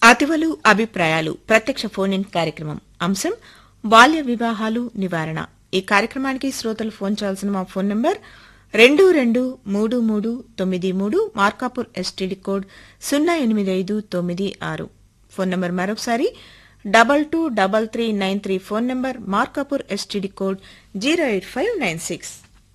అతివలు అభిప్రాయాలు ప్రత్యక్ష phone in కార్యక్రమం అంశం బాల్య వివాహాలు నివారణ ఈ కార్యక్రమానికి శ్రోతలు ఫోన్ చేయాల్సిన మా ఫోన్ నంబర్ రెండు రెండు మూడు మూడు తొమ్మిది మూడు మార్కాపూర్ ఎస్టీడీ కోడ్ సున్నా ఎనిమిది ఐదు తొమ్మిది ఆరు ఫోన్ నంబర్ మరొకసారి double two double three nine three phone number Markapur STD code zero eight five nine six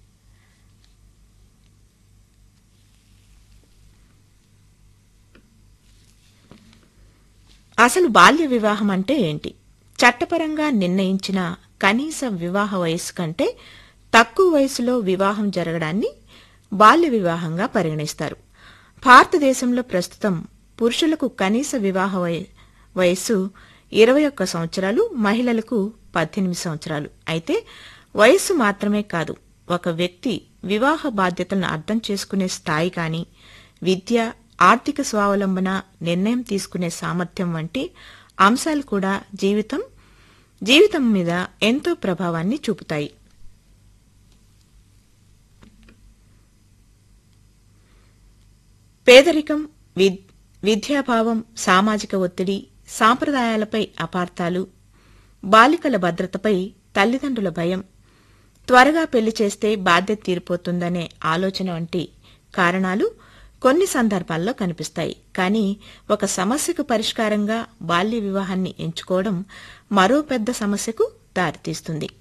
అసలు బాల్య వివాహం అంటే ఏంటి చట్టపరంగా నిర్ణయించిన కనీస వివాహ వయస్సు కంటే తక్కువ వయసులో వివాహం జరగడాన్ని బాల్య వివాహంగా పరిగణిస్తారు భారతదేశంలో ప్రస్తుతం పురుషులకు కనీస వివాహ వయ- వయస్సు ఇరవై ఒక్క సంవత్సరాలు మహిళలకు పద్దెనిమిది సంవత్సరాలు అయితే వయస్సు మాత్రమే కాదు ఒక వ్యక్తి వివాహ బాధ్యతలను అర్థం చేసుకునే స్థాయి కానీ విద్య ఆర్థిక స్వావలంబన నిర్ణయం తీసుకునే సామర్థ్యం వంటి అంశాలు కూడా జీవితం జీవితం మీద ఎంతో ప్రభావాన్ని చూపుతాయి పేదరికం విద్- విద్యాభావం సామాజిక ఒత్తిడి సాంప్రదాయాలపై అపార్థాలు బాలికల భద్రతపై తల్లిదండ్రుల భయం త్వరగా పెళ్లి చేస్తే బాధ్యత తీరిపోతుందనే ఆలోచన వంటి కారణాలు కొన్ని సందర్భాల్లో కనిపిస్తాయి కానీ ఒక సమస్యకు పరిష్కారంగా బాల్య వివాహాన్ని ఎంచుకోవడం మరో పెద్ద సమస్యకు దారితీస్తుంది